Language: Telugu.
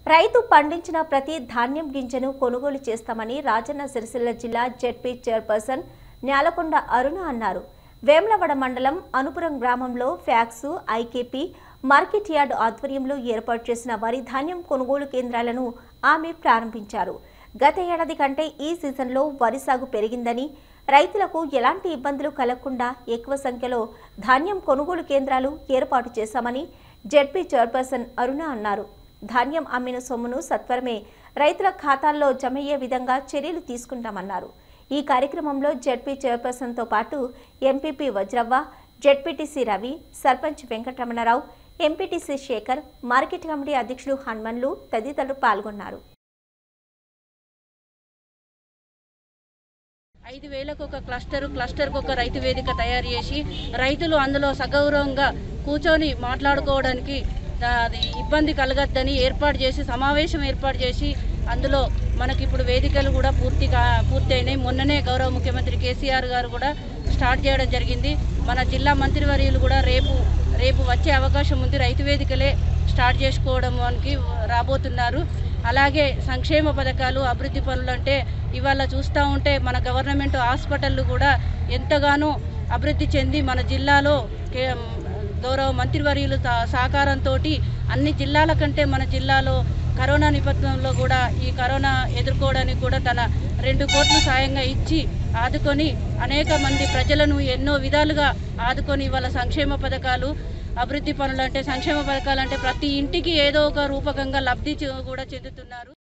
రైతు పండించిన ప్రతి ధాన్యం గింజను కొనుగోలు చేస్తామని రాజన్న సిరిసిల్ల జిల్లా జెడ్పీ చైర్పర్సన్ న్యాలకొండ అరుణ అన్నారు వేములవాడ మండలం అనుపురం గ్రామంలో ఫ్యాక్సు ఐకేపీ మార్కెట్ యార్డ్ ఆధ్వర్యంలో ఏర్పాటు చేసిన వరి ధాన్యం కొనుగోలు కేంద్రాలను ఆమె ప్రారంభించారు గత ఏడాది కంటే ఈ సీజన్లో వరి సాగు పెరిగిందని రైతులకు ఎలాంటి ఇబ్బందులు కలగకుండా ఎక్కువ సంఖ్యలో ధాన్యం కొనుగోలు కేంద్రాలు ఏర్పాటు చేశామని జెడ్పీ చైర్పర్సన్ అరుణ అన్నారు ధాన్యం అమ్మిన సొమ్మును సత్వరమే రైతుల ఖాతాల్లో జమయ్యే విధంగా చర్యలు తీసుకుంటామన్నారు ఈ కార్యక్రమంలో జెడ్పీ చైర్పర్సన్తో పాటు MPP Vajravva ZPTC Ravi sarpanch Venkataramanarao MPTC Shekhar market committee అధ్యక్షులు హనుమన్లు తదితరులు పాల్గొన్నారు ఐదు వేలకు ఒక క్లస్టర్ క్లస్టర్కి ఒక రైతు వేదిక తయారు చేసి రైతులు అందులో సగౌరవంగా కూర్చొని మాట్లాడుకోవడానికి దా- అది ఇబ్బంది కలగద్దని ఏర్పాటు చేసి సమావేశం ఏర్పాటు చేసి అందులో మనకి ఇప్పుడు వేదికలు కూడా పూర్తి కా- పూర్తి అయినాయి మొన్ననే గౌరవ ముఖ్యమంత్రి కేసీఆర్ గారు కూడా స్టార్ట్ చేయడం జరిగింది మన జిల్లా మంత్రివర్యులు కూడా రేపు రేపు వచ్చే అవకాశం ఉంది రైతు వేదికలే స్టార్ట్ చేసుకోవడానికి రాబోతున్నారు అలాగే సంక్షేమ పథకాలు అభివృద్ధి పనులు అంటే ఇవాళ చూస్తూ ఉంటే మన గవర్నమెంట్ హాస్పిటళ్ళు కూడా ఎంతగానో అభివృద్ధి చెంది మన జిల్లాలో కే- గౌరవ మంత్రివర్యులు సహకారంతో అన్ని జిల్లాల కంటే మన జిల్లాలో కరోనా నేపథ్యంలో కూడా ఈ కరోనా ఎదుర్కోవడానికి కూడా తన రెండు కోట్లు సాయంగా ఇచ్చి ఆదుకొని అనేక మంది ప్రజలను ఎన్నో విధాలుగా ఆదుకొని వాళ్ళ సంక్షేమ పథకాలు అభివృద్ధి పనులు అంటే సంక్షేమ పథకాలు అంటే ప్రతి ఇంటికి ఏదో ఒక రూపకంగా లబ్ధి చె- కూడా చెందుతున్నారు